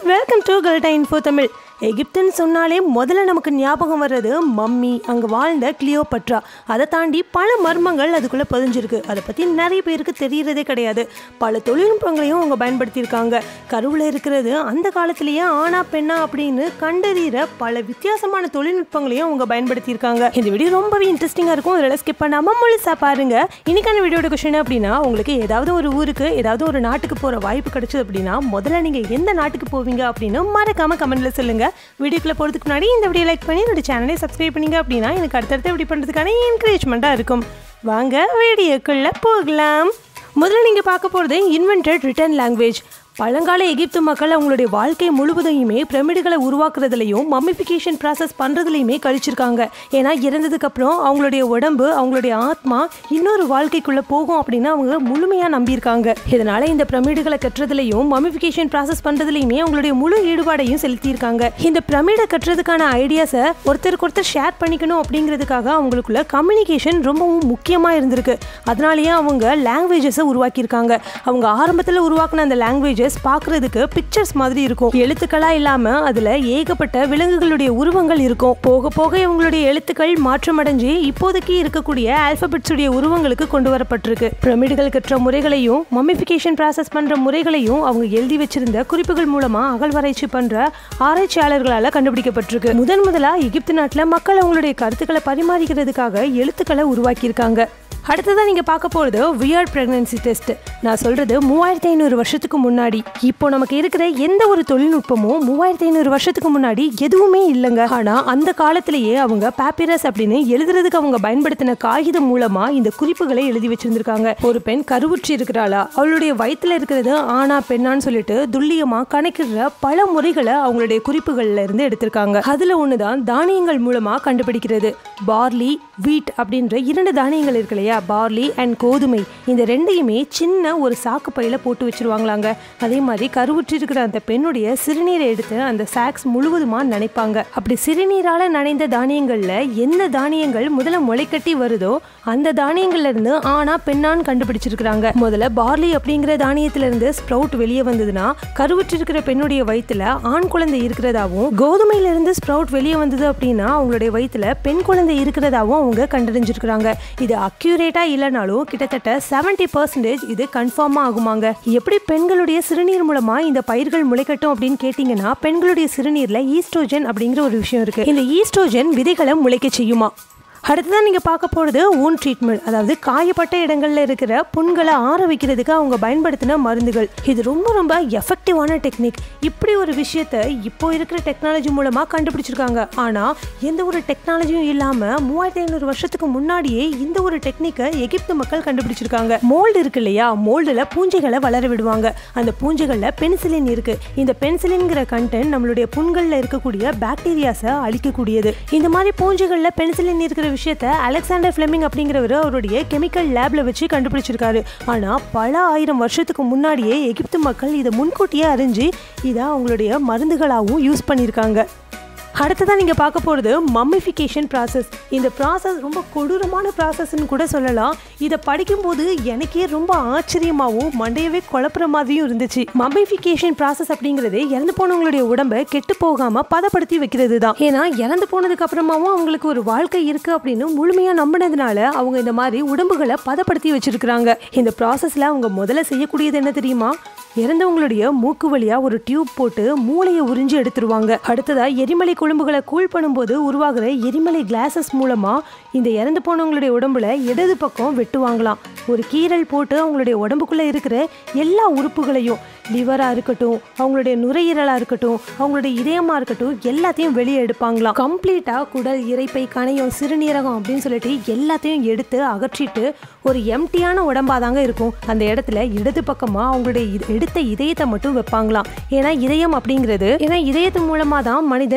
welcome to கல்டா info Tamil எகிப்துன்னு சொன்னாலே முதல்ல நமக்கு ஞாபகம் வர்றது மம்மி அங்கே வாழ்ந்த கிளியோபட்ரா அதை தாண்டி பல மர்மங்கள் அதுக்குள்ளே பதிஞ்சிருக்கு அதை பற்றி நிறைய பேருக்கு தெரியறதே கிடையாது பல தொழில்நுட்பங்களையும் அவங்க பயன்படுத்தியிருக்காங்க கருவில் இருக்கிறது அந்த காலத்திலேயே ஆனா பெண்ணா அப்படின்னு கண்டறிகிற பல வித்தியாசமான தொழில்நுட்பங்களையும் அவங்க பயன்படுத்தியிருக்காங்க இந்த வீடியோ ரொம்பவே இன்ட்ரெஸ்டிங்காக இருக்கும் அதில் ஸ்கிப் பண்ணாமல் முழுசாக பாருங்க இன்னைக்கான வீடியோட கொஷின் அப்படின்னா உங்களுக்கு ஏதாவது ஒரு ஊருக்கு ஏதாவது ஒரு நாட்டுக்கு போகிற வாய்ப்பு கிடைச்சது அப்படின்னா முதல்ல நீங்கள் எந்த நாட்டுக்கு போவீங்க அப்படின்னு மறக்காம கமெண்ட்ல சொல்லுங்க வீடியோக்குள்ள போகிறதுக்கு முன்னாடி இந்த வீடியோ லைக் பண்ணி என்னோட சேனலை சப்ஸ்கிரைப் பண்ணீங்க அப்படின்னா எனக்கு அடுத்தடுத்து இப்படி பண்ணுறதுக்கான என்கரேஜ்மெண்ட்டாக இருக்கும் வாங்க வீடியோக்குள்ள போகலாம் முதல்ல நீங்கள் பார்க்க போகிறது இன்வென்டட் ரிட்டன் லாங்குவேஜ் பழங்கால எகிப்து மக்கள் அவங்களுடைய வாழ்க்கை முழுவதையுமே பிரமிடுகளை உருவாக்குறதுலையும் மம்மிஃபிகேஷன் ப்ராசஸ் பண்ணுறதுலையுமே கழிச்சிருக்காங்க ஏன்னா இறந்ததுக்கு அப்புறம் அவங்களுடைய உடம்பு அவங்களுடைய ஆத்மா இன்னொரு வாழ்க்கைக்குள்ளே போகும் அப்படின்னு அவங்க முழுமையாக நம்பியிருக்காங்க இதனால இந்த பிரமிடுகளை கட்டுறதுலையும் மம்மிஃபிகேஷன் ப்ராசஸ் பண்ணுறதுலையுமே அவங்களுடைய முழு ஈடுபாடையும் செலுத்தியிருக்காங்க இந்த பிரமிடை கட்டுறதுக்கான ஐடியாஸை ஒருத்தருக்கு ஒருத்தர் ஷேர் பண்ணிக்கணும் அப்படிங்கிறதுக்காக அவங்களுக்குள்ள கம்யூனிகேஷன் ரொம்பவும் முக்கியமாக இருந்திருக்கு அதனாலேயே அவங்க லாங்குவேஜஸை உருவாக்கியிருக்காங்க அவங்க ஆரம்பத்தில் உருவாக்கின அந்த லாங்குவேஜஸ் பார்க்குறதுக்கு பிக்சர்ஸ் மாதிரி இருக்கும் எழுத்துக்களாக இல்லாமல் அதில் ஏகப்பட்ட விலங்குகளுடைய உருவங்கள் இருக்கும் போக போக இவங்களுடைய எழுத்துக்கள் மாற்றமடைஞ்சு இப்போதைக்கு இருக்கக்கூடிய ஆல்பபெட்ஸுடைய உருவங்களுக்கு கொண்டு வரப்பட்டிருக்கு பிரமிடுகள் கற்ற முறைகளையும் மம்மிஃபிகேஷன் ப்ராசஸ் பண்ணுற முறைகளையும் அவங்க எழுதி வச்சிருந்த குறிப்புகள் மூலமாக அகழ்வாராய்ச்சி பண்ணுற ஆராய்ச்சியாளர்களால் கண்டுபிடிக்கப்பட்டிருக்கு முதன் முதலாக எகிப்து நாட்டில் மக்கள் அவங்களுடைய கருத்துக்களை பரிமாறிக்கிறதுக்காக எழுத்துக்களை உருவாக்கியிருக்காங்க அடுத்ததான் நீங்கள் பார்க்க போகிறது வியர்ட் ப்ரெக்னன்சி டெஸ்ட் நான் சொல்கிறது மூவாயிரத்தி ஐநூறு வருஷத்துக்கு முன்னாடி இப்போ நமக்கு இருக்கிற எந்த ஒரு தொழில்நுட்பமும் மூவாயிரத்தி ஐநூறு வருஷத்துக்கு முன்னாடி எதுவுமே இல்லைங்க ஆனால் அந்த காலத்திலேயே அவங்க பேப்பிரஸ் அப்படின்னு எழுதுறதுக்கு அவங்க பயன்படுத்தின காகிதம் மூலமாக இந்த குறிப்புகளை எழுதி வச்சிருந்திருக்காங்க ஒரு பெண் கருவுற்றி இருக்கிறாளா அவளுடைய வயிற்றுல இருக்கிறது ஆனா பெண்ணான்னு சொல்லிட்டு துல்லியமாக கணக்கிடுற பல முறைகளை அவங்களுடைய குறிப்புகள்ல இருந்து எடுத்திருக்காங்க அதில் ஒன்று தான் தானியங்கள் மூலமாக கண்டுபிடிக்கிறது பார்லி வீட் அப்படின்ற இரண்டு தானியங்கள் இருக்கு இல்லையா பார்லி அண்ட் கோதுமை இந்த ரெண்டையுமே சின்ன ஒரு சாக்கு பையில போட்டு வச்சிருவாங்களாங்க அதே மாதிரி கருவுற்றி இருக்கிற அந்த பெண்ணுடைய சிறுநீரை எடுத்து அந்த சாக்ஸ் முழுவதுமாக நினைப்பாங்க அப்படி சிறுநீரால நனைந்த தானியங்கள்ல எந்த தானியங்கள் முதல்ல முளைக்கட்டி வருதோ அந்த தானியங்கள்ல இருந்து ஆனா பெண்ணான்னு கண்டுபிடிச்சிருக்கிறாங்க முதல்ல பார்லி அப்படிங்கிற தானியத்துல இருந்து ஸ்ப்ரவுட் வெளியே வந்ததுன்னா கருவுற்றி இருக்கிற பெண்ணுடைய வயிற்றுல ஆண் குழந்தை இருக்கிறதாவும் கோதுமையில இருந்து ஸ்ப்ரவுட் வெளியே வந்தது அப்படின்னா அவங்களுடைய வயிற்றுல பெண் குழந்தை இருக்கிறதாவும் அவங்க கண்டறிஞ்சிருக்கிறாங்க இது அக்யூரேட்டா இல்லைனாலும் கிட்டத்தட்ட செவன்டி பர்சன்டேஜ் இது கன்ஃபார்மாக ஆகுமாங்க எப்படி பெண்களுடைய சிறுநீர் மூலமா இந்த பயிர்கள் முளைக்கட்டும் அப்படின்னு கேட்டிங்கன்னா பெண்களுடைய சிறுநீர்ல ஈஸ்ட்ரோஜன் அப்படிங்கிற ஒரு விஷயம் இருக்கு இந்த ஈஸ்ட்ரோஜன் விதைகளை முளைக்க செய்யுமா அடுத்ததான் நீங்கள் பார்க்க போகிறது ஊன் ட்ரீட்மெண்ட் அதாவது காயப்பட்ட இடங்களில் இருக்கிற புண்களை ஆற வைக்கிறதுக்கு அவங்க பயன்படுத்தின மருந்துகள் இது ரொம்ப ரொம்ப எஃபெக்டிவான டெக்னிக் இப்படி ஒரு விஷயத்த இப்போ இருக்கிற டெக்னாலஜி மூலமாக கண்டுபிடிச்சிருக்காங்க ஆனால் எந்த ஒரு டெக்னாலஜியும் இல்லாமல் மூவாயிரத்தி ஐநூறு வருஷத்துக்கு முன்னாடியே இந்த ஒரு டெக்னிக்கை எகிப்து மக்கள் கண்டுபிடிச்சிருக்காங்க மோல்டு இருக்கு இல்லையா மோல்டில் பூஞ்சைகளை வளர விடுவாங்க அந்த பூஞ்சைகளில் பென்சிலின் இருக்கு இந்த பென்சிலின்கிற கண்டென்ட் நம்மளுடைய புண்களில் இருக்கக்கூடிய பாக்டீரியாஸை அழிக்கக்கூடியது இந்த மாதிரி பூஞ்சைகளில் பென்சிலின் இருக்கிற விஷயத்த அலெக்சாண்டர் ஃபிளெமிங் அப்படிங்கிறவர் அவருடைய கெமிக்கல் லேப்ல வச்சு கண்டுபிடிச்சிருக்காரு ஆனால் பல ஆயிரம் வருஷத்துக்கு முன்னாடியே எகிப்து மக்கள் இதை முன்கூட்டியே அறிஞ்சு இதை அவங்களுடைய மருந்துகளாகவும் யூஸ் பண்ணியிருக்காங்க அடுத்ததான் நீங்கள் பார்க்க போகிறது மம்மிஃபிகேஷன் ப்ராசஸ் இந்த ப்ராசஸ் ரொம்ப கொடூரமான ப்ராசஸ்ன்னு கூட சொல்லலாம் இதை படிக்கும்போது எனக்கே ரொம்ப ஆச்சரியமாகவும் மண்டையவே குழப்புற மாதிரியும் இருந்துச்சு மம்மிஃபிகேஷன் ப்ராசஸ் அப்படிங்கிறது இறந்து போனவங்களுடைய உடம்பை கெட்டு போகாமல் பதப்படுத்தி வைக்கிறது தான் ஏன்னா இறந்து போனதுக்கு அப்புறமாவும் அவங்களுக்கு ஒரு வாழ்க்கை இருக்குது அப்படின்னு முழுமையாக நம்பினதுனால அவங்க இந்த மாதிரி உடம்புகளை பதப்படுத்தி வச்சிருக்கிறாங்க இந்த ப்ராசஸில் அவங்க முதல்ல செய்யக்கூடியது என்ன தெரியுமா இறந்தவங்களுடைய மூக்கு வழியா ஒரு டியூப் போட்டு மூளையை உறிஞ்சி எடுத்துருவாங்க அடுத்ததா எரிமலை கொழும்புகளை கூல் பண்ணும்போது உருவாகிற எரிமலை கிளாஸஸ் மூலமா இந்த இறந்து போனவங்களுடைய உடம்புல இடது பக்கம் வெட்டுவாங்களாம் ஒரு கீரல் போட்டு அவங்களுடைய உடம்புக்குள்ள இருக்கிற எல்லா உறுப்புகளையும் லிவரா இருக்கட்டும் அவங்களுடைய நுரையீரலா இருக்கட்டும் அவங்களுடைய இதயமா இருக்கட்டும் எல்லாத்தையும் வெளியே எடுப்பாங்களாம் கம்ப்ளீட்டா குடல் இறைப்பை கணையம் சிறுநீரகம் அப்படின்னு சொல்லிட்டு எல்லாத்தையும் எடுத்து அகற்றிட்டு ஒரு எம்டியான உடம்பா தாங்க இருக்கும் அந்த இடத்துல இடது பக்கமா அவங்களுடைய இத- எடுத்த இதயத்தை மட்டும் வைப்பாங்களாம் ஏன்னா இதயம் அப்படிங்கிறது ஏன்னா இதயத்து மூலமா தான் மனிதன் ஃபீல்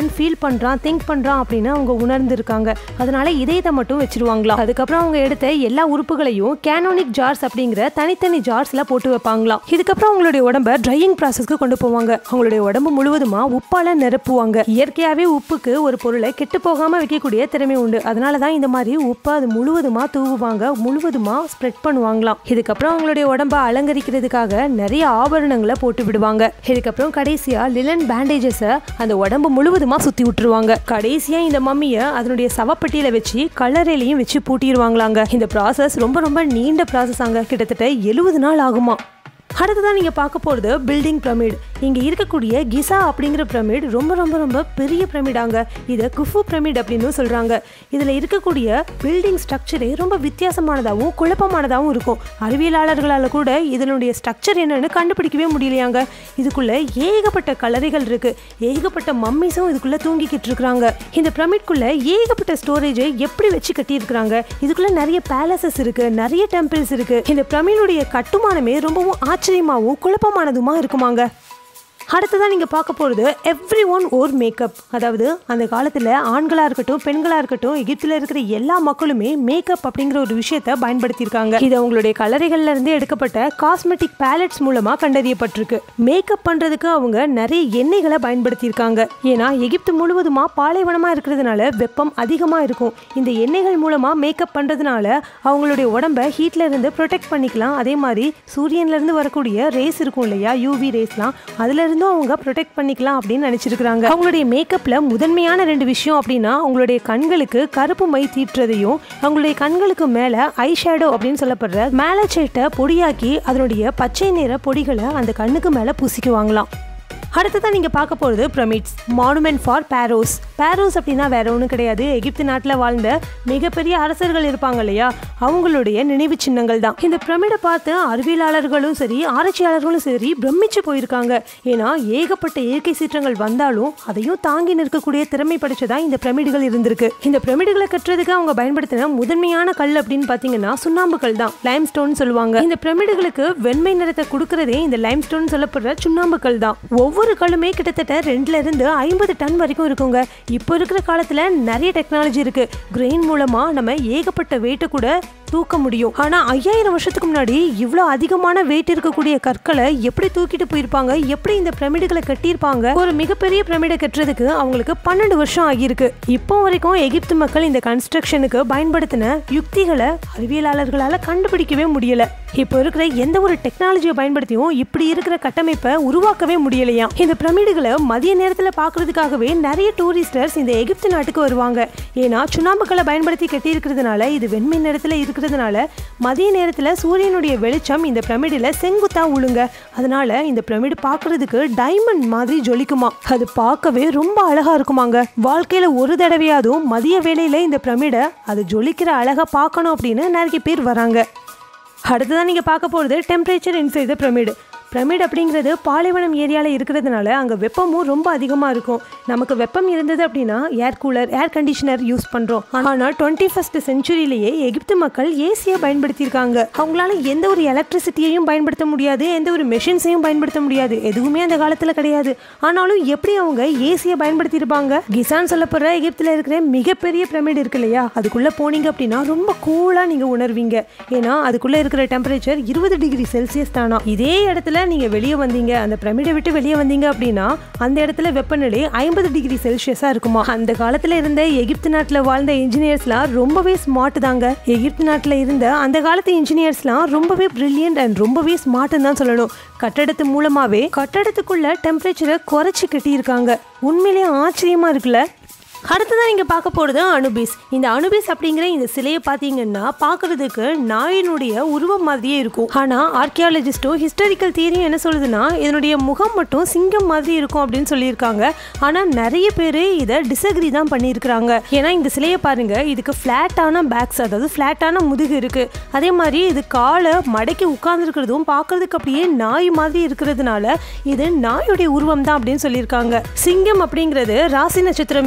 பண்றான் திங்க் பண்றான் அப்படின்னு அவங்க உணர்ந்திருக்காங்க அதனால இதயத்தை மட்டும் வச்சிருவாங்களாம் அதுக்கப்புறம் அவங்க எடுத்த எல்லா உறுப்புகளையும் கேனோனிக் ஜார்ஸ் அப்படிங்கிற தனித்தனி ஜார்ஸ்ல போட்டு வைப்பாங்களாம் இதுக்கப்புறம் அவங்களுடைய உடம்ப ட்ரையிங் ப்ராசஸ்க்கு கொண்டு போவாங்க அவங்களுடைய உடம்பு முழுவதுமா உப்பால நிரப்புவாங்க இயற்கையாவே உப்புக்கு ஒரு பொருளை கெட்டு போகாம வைக்கக்கூடிய திறமை உண்டு அதனால தான் இந்த மாதிரி உப்பை அது முழுவதுமா தூவுவாங்க முழுவதுமா ஸ்ப்ரெட் பண்ணுவாங்களாம் இதுக்கப்புறம் அவங்களுடைய உடம்ப அலங்கரிக்கிறதுக்காக நிறைய ஆபரணங்களை போட்டு விடுவாங்க இதுக்கப்புறம் கடைசியா லிலன் பேண்டேஜஸை அந்த உடம்பு முழுவதுமா சுத்தி விட்டுருவாங்க கடைசியா இந்த மம்மியை அதனுடைய சவப்பெட்டியில வச்சு கல்லறையிலையும் வச்சு பூட்டிடுவாங்களாங்க இந்த ப்ராசஸ் ரொம்ப ரொம்ப நீண்ட ப்ராசஸ் ஆங்க கிட்டத்தட்ட எழுபது நாள் ஆகுமா அடுத்ததான் நீங்கள் பார்க்க போகிறது பில்டிங் பிரமிட் இங்கே இருக்கக்கூடிய கிசா அப்படிங்கிற பிரமிட் ரொம்ப ரொம்ப ரொம்ப பெரிய பிரமிடாங்க இதை குஃபு பிரமிட் அப்படின்னு சொல்கிறாங்க இதில் இருக்கக்கூடிய பில்டிங் ஸ்ட்ரக்சரே ரொம்ப வித்தியாசமானதாகவும் குழப்பமானதாகவும் இருக்கும் அறிவியலாளர்களால் கூட இதனுடைய ஸ்ட்ரக்சர் என்னன்னு கண்டுபிடிக்கவே முடியலையாங்க இதுக்குள்ளே ஏகப்பட்ட கலரைகள் இருக்குது ஏகப்பட்ட மம்மிஸும் இதுக்குள்ளே தூங்கிக்கிட்டு இருக்கிறாங்க இந்த பிரமிட்குள்ளே ஏகப்பட்ட ஸ்டோரேஜை எப்படி வச்சு கட்டியிருக்கிறாங்க இதுக்குள்ளே நிறைய பேலசஸ் இருக்குது நிறைய டெம்பிள்ஸ் இருக்குது இந்த பிரமிடுடைய கட்டுமானமே ரொம்பவும் ஆச்சரியமாகவும் குழப்பமானதுமா இருக்குமாங்க அடுத்ததான் நீங்கள் பார்க்க போகிறது எவ்ரி ஒன் ஓர் மேக்கப் அதாவது அந்த காலத்தில் ஆண்களாக இருக்கட்டும் பெண்களாக இருக்கட்டும் எகிப்தில் இருக்கிற எல்லா மக்களுமே மேக்கப் அப்படிங்கிற ஒரு விஷயத்த பயன்படுத்தியிருக்காங்க இது அவங்களுடைய கலரைகள்ல இருந்து எடுக்கப்பட்ட காஸ்மெட்டிக் பேலட்ஸ் மூலமாக கண்டறியப்பட்டிருக்கு மேக்கப் பண்ணுறதுக்கு அவங்க நிறைய எண்ணெய்களை பயன்படுத்தியிருக்காங்க ஏன்னா எகிப்து முழுவதுமா பாலைவனமாக இருக்கிறதுனால வெப்பம் அதிகமாக இருக்கும் இந்த எண்ணெய்கள் மூலமாக மேக்கப் பண்ணுறதுனால அவங்களுடைய உடம்ப ஹீட்ல இருந்து ப்ரொடெக்ட் பண்ணிக்கலாம் அதே மாதிரி சூரியன்ல இருந்து வரக்கூடிய ரேஸ் இருக்கும் இல்லையா யூவி ரேஸ்லாம் அதுல இருந்தும் அவங்க ப்ரொடெக்ட் பண்ணிக்கலாம் அப்படின்னு நினைச்சிருக்காங்க அவங்களுடைய மேக்கப்ல முதன்மையான ரெண்டு விஷயம் அப்படின்னா அவங்களுடைய கண்களுக்கு கருப்பு மை தீட்டுறதையும் அவங்களுடைய கண்களுக்கு மேல ஐ ஷேடோ அப்படின்னு சொல்லப்படுற மேலச்சேட்டை பொடியாக்கி அதனுடைய பச்சை நிற பொடிகளை அந்த கண்ணுக்கு மேல பூசிக்குவாங்களாம் அடுத்ததான் நீங்கள் பார்க்க போகிறது pyramids monument for pharaohs pharaohs அப்படின்னா வேற ஒன்றும் கிடையாது எகிப்து நாட்டில் வாழ்ந்த மிகப்பெரிய அரசர்கள் இருப்பாங்க இல்லையா அவங்களுடைய நினைவு சின்னங்கள் தான் இந்த பிரமிடை பார்த்து அறிவியலாளர்களும் சரி ஆராய்ச்சியாளர்களும் சரி பிரமிச்சு போயிருக்காங்க ஏன்னா ஏகப்பட்ட இயற்கை சீற்றங்கள் வந்தாலும் அதையும் தாங்கி நிற்கக்கூடிய திறமை படைச்சதா இந்த பிரமிடுகள் இருந்திருக்கு இந்த பிரமிடுகளை கட்டுறதுக்கு அவங்க பயன்படுத்தின முதன்மையான கல் அப்படின்னு பார்த்தீங்கன்னா சுண்ணாம்பு கல் தான் லைம் ஸ்டோன் சொல்லுவாங்க இந்த பிரமிடுகளுக்கு வெண்மை நிறத்தை கொடுக்கறதே இந்த லைம் ஸ்டோன் சொல்லப்படுற சுண்ணாம்பு கல் தான் ஒவ்வொரு கல்லுமே கிட்டத்தட்ட ரெண்டுல இருந்து ஐம்பது டன் வரைக்கும் இருக்குங்க இப்போ இருக்கிற காலத்துல நிறைய டெக்னாலஜி இருக்கு கிரெயின் மூலமா நம்ம ஏகப்பட்ட வெயிட்டை கூட தூக்க முடியும் ஆனா ஐயாயிரம் வருஷத்துக்கு முன்னாடி இவ்வளோ அதிகமான வெயிட் இருக்கக்கூடிய கற்களை எப்படி தூக்கிட்டு போயிருப்பாங்க எப்படி இந்த பிரமிடுகளை கட்டியிருப்பாங்க ஒரு மிகப்பெரிய பிரமிடை கட்டுறதுக்கு அவங்களுக்கு பன்னெண்டு வருஷம் ஆகியிருக்கு இப்போ வரைக்கும் எகிப்து மக்கள் இந்த கன்ஸ்ட்ரக்ஷனுக்கு பயன்படுத்தின யுக்திகளை அறிவியலாளர்களால கண்டுபிடிக்கவே முடியல இப்போ இருக்கிற எந்த ஒரு டெக்னாலஜியை பயன்படுத்தியும் இப்படி இருக்கிற கட்டமைப்பை உருவாக்கவே முடியலையா இந்த பிரமிடுகளை மதிய நேரத்தில் பார்க்கறதுக்காகவே நிறைய டூரிஸ்டர்ஸ் இந்த எகிப்து நாட்டுக்கு வருவாங்க ஏன்னா சுண்ணாம்புக்களை பயன்படுத்தி கட்டியிருக்கிறதுனால இது வெண்மை நிறத்தில் இருக்கிறதுனால மதிய நேரத்தில் சூரியனுடைய வெளிச்சம் இந்த பிரமிடில் செங்குத்தா உழுங்க அதனால இந்த பிரமிடு பார்க்கறதுக்கு டைமண்ட் மாதிரி ஜொலிக்குமா அது பார்க்கவே ரொம்ப அழகா இருக்குமாங்க வாழ்க்கையில ஒரு தடவையாதும் மதிய வேளையில இந்த பிரமிடை அது ஜொலிக்கிற அழகா பார்க்கணும் அப்படின்னு நிறைய பேர் வராங்க அடுத்ததான் நீங்கள் பார்க்க போகிறது temperature inside the pyramid pyramid அப்படிங்கிறது பாலைவனம் ஏரியாவில் இருக்கிறதுனால அங்கே வெப்பமும் ரொம்ப அதிகமாக இருக்கும் நமக்கு வெப்பம் இருந்தது அப்படின்னா air cooler air conditioner use பண்ணுறோம் ஆனால் டுவெண்ட்டி ஃபஸ்ட் செஞ்சுரியிலேயே எகிப்து மக்கள் ஏசியை பயன்படுத்தியிருக்காங்க அவங்களால எந்த ஒரு எலக்ட்ரிசிட்டியையும் பயன்படுத்த முடியாது எந்த ஒரு மெஷின்ஸையும் பயன்படுத்த முடியாது எதுவுமே அந்த காலத்தில் கிடையாது ஆனாலும் எப்படி அவங்க ஏசியை பயன்படுத்தியிருப்பாங்க கிசான் சொல்லப்படுற எகிப்தில் இருக்கிற மிகப்பெரிய பிரமிட் இருக்கு இல்லையா அதுக்குள்ளே போனீங்க அப்படின்னா ரொம்ப கூலாக நீங்கள் உணர்வீங்க ஏன்னா அதுக்குள்ளே இருக்கிற டெம்பரேச்சர் இருபது டிகிரி செல்சியஸ் தானா இதே இடத்துல நீங்கள் வெளியே வந்தீங்க அந்த பிரமிடை விட்டு வெளியே வந்தீங்க அப்படின்னா அந்த இடத்துல வெப்பநிலை ஐம்பது டிகிரி செல்சியஸாக இருக்குமா அந்த காலத்தில் இருந்த எகிப்து நாட்டில் வாழ்ந்த இன்ஜினியர்ஸ்லாம் ரொம்பவே ஸ்மார்ட் தாங்க எகிப்து நாட்டில் இருந்த அந்த காலத்து இன்ஜினியர்ஸ்லாம் ரொம்பவே பிரில்லியன்ட் அண்ட் ரொம்பவே ஸ்மார்ட்னு தான் சொல்லணும் கட்டடத்து மூலமாகவே கட்டடத்துக்குள்ள டெம்பரேச்சரை குறைச்சி கட்டியிருக்காங்க உண்மையிலேயே ஆச்சரியமா இருக்குல்ல அடுத்ததான் நீங்கள் பார்க்க போகிறது அனுபிஸ் இந்த அனுபிஸ் அப்படிங்கிற இந்த சிலையை பார்த்தீங்கன்னா பார்க்கறதுக்கு நாயினுடைய உருவம் மாதிரியே இருக்கும் ஆனால் ஆர்கியாலஜிஸ்ட்டும் ஹிஸ்டாரிக்கல் தியரியும் என்ன சொல்லுதுன்னா இதனுடைய முகம் மட்டும் சிங்கம் மாதிரி இருக்கும் அப்படின்னு சொல்லியிருக்காங்க ஆனால் நிறைய பேர் இதை டிசக்ரி தான் பண்ணியிருக்கிறாங்க ஏன்னா இந்த சிலையை பாருங்க இதுக்கு ஃப்ளாட்டான பேக்ஸ் அதாவது ஃப்ளாட்டான முதுகு இருக்கு அதே மாதிரி இது காலை மடக்கி உட்கார்ந்துருக்கிறதும் பார்க்கறதுக்கு அப்படியே நாய் மாதிரி இருக்கிறதுனால இது நாயுடைய உருவம் தான் அப்படின்னு சொல்லியிருக்காங்க சிங்கம் அப்படிங்கிறது ராசி நட்சத்திரம் இருக்கு இல்லையா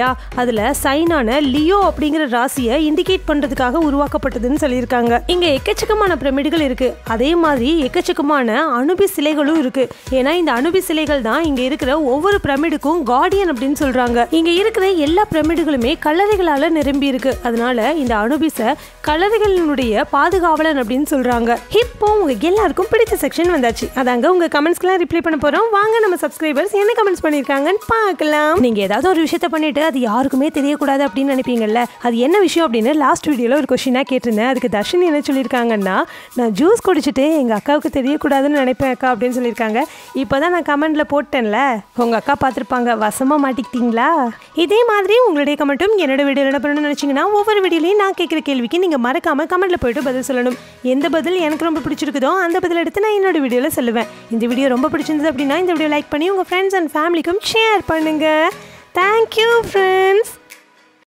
இல்லையா அதில் சைனான லியோ அப்படிங்கிற ராசியை இண்டிகேட் பண்ணுறதுக்காக உருவாக்கப்பட்டதுன்னு சொல்லியிருக்காங்க இங்கே எக்கச்சக்கமான பிரமிடுகள் இருக்கு அதே மாதிரி எக்கச்சக்கமான அணுபி சிலைகளும் இருக்கு ஏன்னா இந்த அணுபி சிலைகள் தான் இங்க இருக்கிற ஒவ்வொரு பிரமிடுக்கும் கார்டியன் அப்படின்னு சொல்றாங்க இங்க இருக்கிற எல்லா பிரமிடுகளுமே கல்லறைகளால நிரம்பி இருக்கு அதனால இந்த அணுபிஸ கல்லறைகளினுடைய பாதுகாவலன் அப்படின்னு சொல்றாங்க இப்போ உங்க எல்லாருக்கும் பிடிச்ச செக்ஷன் வந்தாச்சு அதாங்க உங்க கமெண்ட்ஸ்க்குலாம் ரிப்ளை பண்ண போறோம் வாங்க நம்ம சப்ஸ்கிரைபர்ஸ் என்ன கமெண்ட்ஸ் பண்ணிருக்காங்கன்னு பார்க்கலாம் நீங்க ஏதாவது ஒரு விஷயத்த பண்ணிட்டு அது யாருக்குமே தெரியக்கூடாது அப்படின்னு நினைப்பீங்கல்ல அது என்ன விஷயம் அப்படின்னு லாஸ்ட் வீடியோல ஒரு கொஸ்டினா கேட்டிருந்தேன் அதுக்கு தர்ஷினி என்ன சொல்லியிருக்காங்கன்னா நான் ஜூஸ் குடிச்சிட்டு எங்கள் அக்காவுக்கு தெரியக்கூடாதுன்னு நினைப்பேன் அக்கா அப்படின்னு சொல்லியிருக்காங்க இப்போ தான் நான் கமெண்டில் போட்டேன்ல உங்கள் அக்கா பார்த்துருப்பாங்க வசமாக மாட்டிக்கிட்டீங்களா இதே மாதிரி உங்களுடைய கமெண்ட்டும் என்னோட வீடியோ என்ன பண்ணணும்னு நினச்சிங்கன்னா ஒவ்வொரு வீடியோலையும் நான் கேட்குற கேள்விக்கு நீங்கள் மறக்காமல் கமெண்ட்டில் போயிட்டு பதில் சொல்லணும் எந்த பதில் எனக்கு ரொம்ப பிடிச்சிருக்குதோ அந்த பதில் எடுத்து நான் என்னோட வீடியோவில் சொல்லுவேன் இந்த வீடியோ ரொம்ப பிடிச்சிருந்தது அப்படின்னா இந்த வீடியோ லைக் பண்ணி உங்கள் ஃப்ரெண்ட்ஸ் அண்ட் ஃபேமிலிக்கும் ஷேர் பண்ணுங்கள் தேங்க்யூ ஃப்ரெண்ட்ஸ்